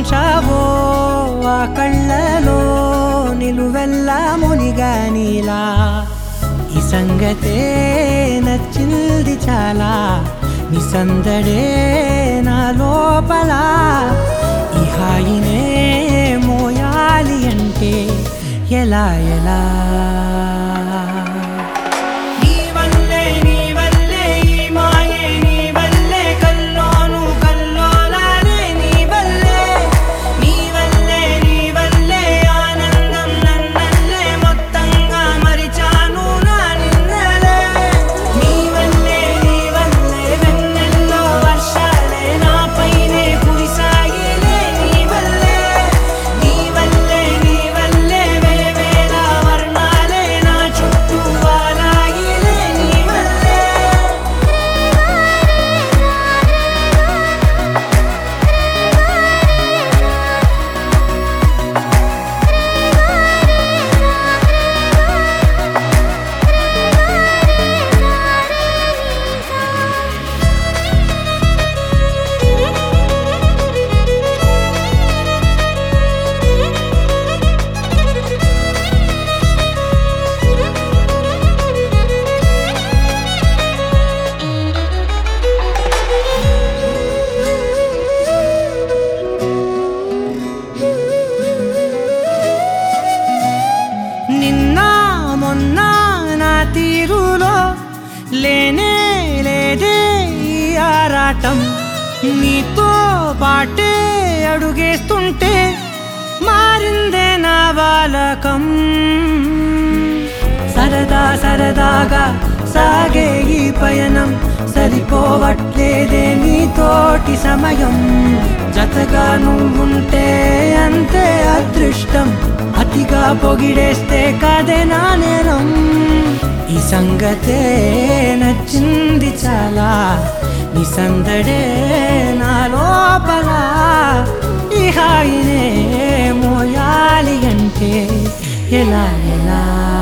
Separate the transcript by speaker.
Speaker 1: ఉంచావో ఆ కళ్ళలో నిలువెల్ల మునిగానిలా ఈ సంగతే నచ్చింది చాలా నీ సందడే నా లోపల ఈ హాయినే మోయాలి అంటే ఎలా ఎలా నీ వల్లే నీ వల్లే ఈ మాయే నీ వల్లే కల్లోను కల్లోలానే నీ వల్లే నీ వల్లే నీ వల్లే ఆనందం నన్నల్లే మొత్తంగా మరిచాను నా నిన్నలే నీ వల్లే నీ వల్లే వెన్నెల్లో వర్షాలే నాపైనే కురిసాయిలే నీ వల్లే నీ వల్లే నీ వల్లే వేవేల వర్ణాలే నా చుట్టూ వాలాయిలే నీ వల్లే నిన్న మొన్న నా తీరులో లేనే లేదే ఈ ఆరాటం నీతో పాటే అడుగేస్తుంటే మారిందే నా బాలకం సరదా సరదాగా సాగే ఈ పయనం సరిపోవట్లేదే నీతోటి సమయం జతగా నువ్వుంటే అంతే అదృష్టం అతిగా పొగిడేస్తే కదే నా నేరం ఈ సంగతే నచ్చింది చాలా నీ సందడే నా లోపల ఈ హాయినే మోయాలి అంటే ఎలా ఎలా